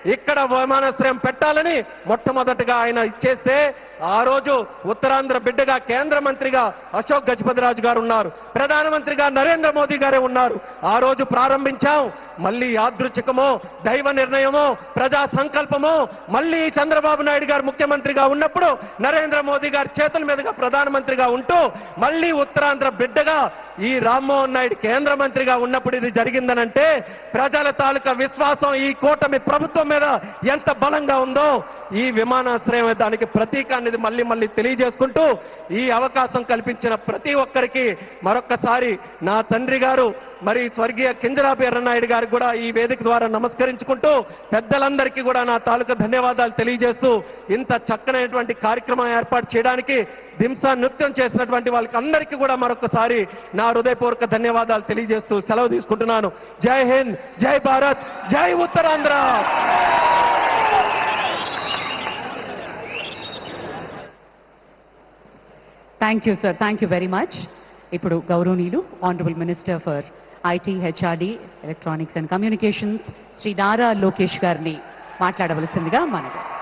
ఇక్కడ విమానాశ్రయం పెట్టాలని మొట్టమొదటిగా ఆయన ఇచ్చేస్తే ఆ రోజు ఉత్తరాంధ్ర బిడ్డగా కేంద్ర మంత్రిగా అశోక్ గజపతిరాజు గారు ఉన్నారు ప్రధానమంత్రిగా నరేంద్ర మోదీ గారే ఉన్నారు ఆ రోజు ప్రారంభించాం మళ్ళీ యాదృచ్ఛికమో దైవ నిర్ణయమో ప్రజా సంకల్పమో మళ్ళీ చంద్రబాబు నాయుడు గారు ముఖ్యమంత్రిగా ఉన్నప్పుడు నరేంద్ర మోదీ గారి చేతుల మీదుగా ప్రధానమంత్రిగా ఉంటూ మళ్ళీ ఉత్తరాంధ్ర బిడ్డగా ఈ రామ్మోహన్ నాయుడు కేంద్ర మంత్రిగా ఉన్నప్పుడు ఇది జరిగిందనంటే ప్రజల తాలూకా విశ్వాసం ఈ కూటమి ప్రభుత్వం మీద ఎంత బలంగా ఉందో ఈ విమానాశ్రయం దానికి ప్రతీక అనేది మళ్ళీ మళ్ళీ తెలియజేసుకుంటూ ఈ అవకాశం కల్పించిన ప్రతి ఒక్కరికి మరొక్కసారి నా తండ్రి గారు మరి స్వర్గీయ కింజరాపు ఎర్రనాయుడు గారికి కూడా ఈ వేదిక ద్వారా నమస్కరించుకుంటూ పెద్దలందరికీ కూడా నా తాలూకా ధన్యవాదాలు తెలియజేస్తూ ఇంత చక్కనైనటువంటి కార్యక్రమం ఏర్పాటు చేయడానికి దింసా నృత్యం చేసినటువంటి వాళ్ళకి అందరికీ కూడా మరొకసారి నా హృదయపూర్వక ధన్యవాదాలు తెలియజేస్తూ సెలవు తీసుకుంటున్నాను జై హింద్ జై భారత్ జై Uttarandhra thank you sir thank you very much ఇప్పుడు గౌరవనీయులు honourable minister for IT HRD electronics and communications Shri Nara Lokesh గారిని మాట్లాడవలసిందిగా మనవి